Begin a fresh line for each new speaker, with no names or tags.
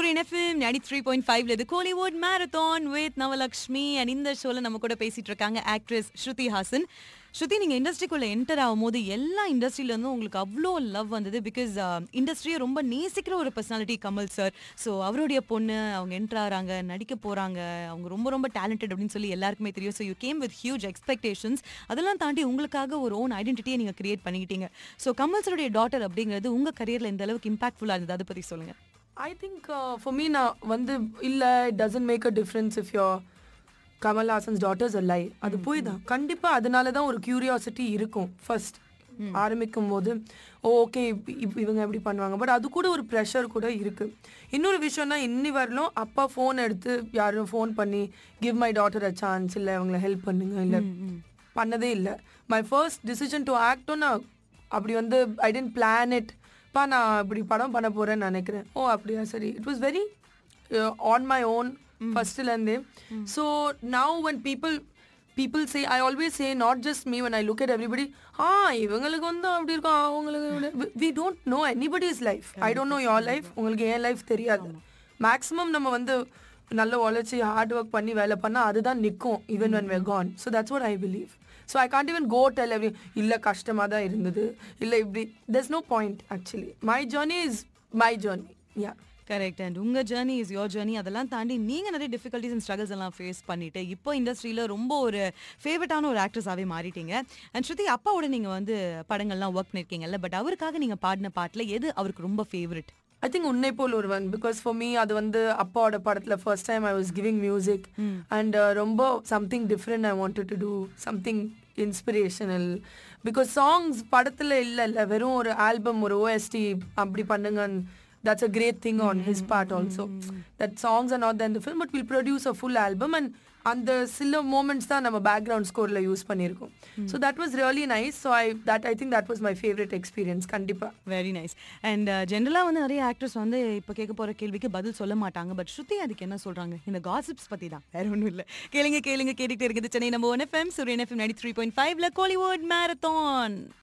சூரியன் FM ninety three point ஃபைவ்ல இது Kollywood marathon with Navalakshmi and இந்த ஷோல நம்ம கூட பேசிட்டு இருக்காங்க ஆக்ட்ரஸ் ஸ்ருதி ஹாசன் ஸ்ருதி நீங்க இண்டஸ்ட்ரிக்குள்ள என்டர் ஆகும்போது எல்லா இண்டஸ்ட்ரியில இருந்தும் உங்களுக்கு அவ்வளோ லவ் வந்தது பிகாஸ் இண்டஸ்ட்ரியை ரொம்ப நேசிக்கிற ஒரு பர்சனாலிட்டி கமல் சார் ஸோ அவருடைய பொண்ணு அவங்க என்டர் ஆகிறாங்க நடிக்க போறாங்க அவங்க ரொம்ப ரொம்ப டேலண்டட் அப்படின்னு சொல்லி எல்லாருக்குமே தெரியும் so you came with huge expectations அதெல்லாம் தாண்டி உங்களுக்காக ஒரு ஓன் ஐடென்டிட்டியை நீங்க கிரியேட் பண்ணிக்கிட்டீங்க ஸோ கமல் சாருடைய டாட்டர் அப்படிங்கிறது உங்க கரியர்ல இந்த அளவுக்கு இம்பாக்ட்ஃபுல்லா இருந்தது அதை பத்தி சொல்லுங்க
ஐ திங்க் ஃபார் மீ நான் வந்து இல்லை it doesn't make a difference if you're Kamal Haasan's daughters lie அது போய் தான் கண்டிப்பாக அதனால தான் ஒரு கியூரியாசிட்டி இருக்கும் ஃபர்ஸ்ட் ஆரம்பிக்கும் போது ஓகே இவங்க எப்படி பண்ணுவாங்க பட் அது கூட ஒரு ப்ரெஷர் கூட இருக்கு இன்னொரு விஷயம்னா இன்னி வரலும் அப்பா ஃபோன் எடுத்து யாரும் ஃபோன் பண்ணி give my daughter a chance இல்லை அவங்கள ஹெல்ப் பண்ணுங்க இல்லை பண்ணதே இல்லை மை ஃபர்ஸ்ட் டிசிஷன் டு ஆக்டும் நான் அப்படி வந்து ஐ டென்ட் பிளான் இட் பா நான் இப்படி படம் பண்ண போறேன்னு நினைக்கிறேன் ஓ அப்படியா சரி it was very on my own ஃபர்ஸ்ட்லேருந்தே so now when people people say I always say not just me when I look at everybody ஆ இவங்களுக்கு வந்து அப்படி இருக்கும் அவங்களுக்கு we don't know anybody's life I don't know your life உங்களுக்கு என் life தெரியாது மேக்ஸிமம் நம்ம வந்து நல்ல உழைச்சி ஹார்ட் ஒர்க் பண்ணி வேலை பண்ணால் அதுதான் நிற்கும் even when we're gone so that's what I believe so I can't even go tell every இல்லை கஷ்டமாக தான் இருந்தது இல்லை இப்படி there's no point actually my journey is my journey ya
correct and உங்க ஜேர்னி இஸ் யோர் ஜேர்னி அதெல்லாம் தாண்டி நீங்க நிறைய டிஃபிகல்ட்டிஸ் அண்ட் ஸ்ட்ரகிள்ஸ் எல்லாம் ஃபேஸ் பண்ணிட்டு இப்போ இண்டஸ்ட்ரியில ரொம்ப ஒரு ஃபேவரட்டான ஒரு ஆக்ட்ரஸாவே மாறிட்டீங்க அண்ட் ஸ்ருதி அப்பாவோட நீங்க வந்து படங்கள்லாம் ஒர்க் பண்ணிருக்கீங்கல்ல பட் அவருக்காக நீங்க பாடின பாட்டுல எது அவருக்கு ரொம்ப ஃபேவரட்
ஐ திங்க் உன்னை போல் ஒருவன் பிகாஸ் ஃபார் மீ அது வந்து அப்பாவோட படத்தில் first time I was giving music and ரொம்ப something different I wanted to do something inspirational because songs படத்தில் இல்லை இல்லை வெறும் ஒரு ஆல்பம் ஒரு ஓஎஸ்டி அப்படி பண்ணுங்கன்னு that's a great thing on his part also that songs are not there in the film but we'll produce a full album and அந்த சில மூமெண்ட்ஸ் தான் நம்ம பேக்ரவுண்ட் ஸ்கோரில் யூஸ் பண்ணியிருக்கோம் so that was really nice so I that I think that was my favourite experience கண்டிப்பாக
very nice and ஜென்ரலாக வந்து நிறைய ஆக்டர்ஸ் வந்து இப்போ கேட்க போகிற கேள்விக்கு பதில் சொல்ல மாட்டாங்க பட் ஸ்ருதி அதுக்கு என்ன சொல்கிறாங்க இந்த காசிப்ஸ் பற்றி தான் வேற ஒன்றும் இல்லை கேளுங்க கேளுங்க கேட்டுக்கிட்டே இருக்குது சென்னை நம்ம one FM Suryan FM ninety three point ஃபைவ்ல கோலிவுட் மேரத்தான்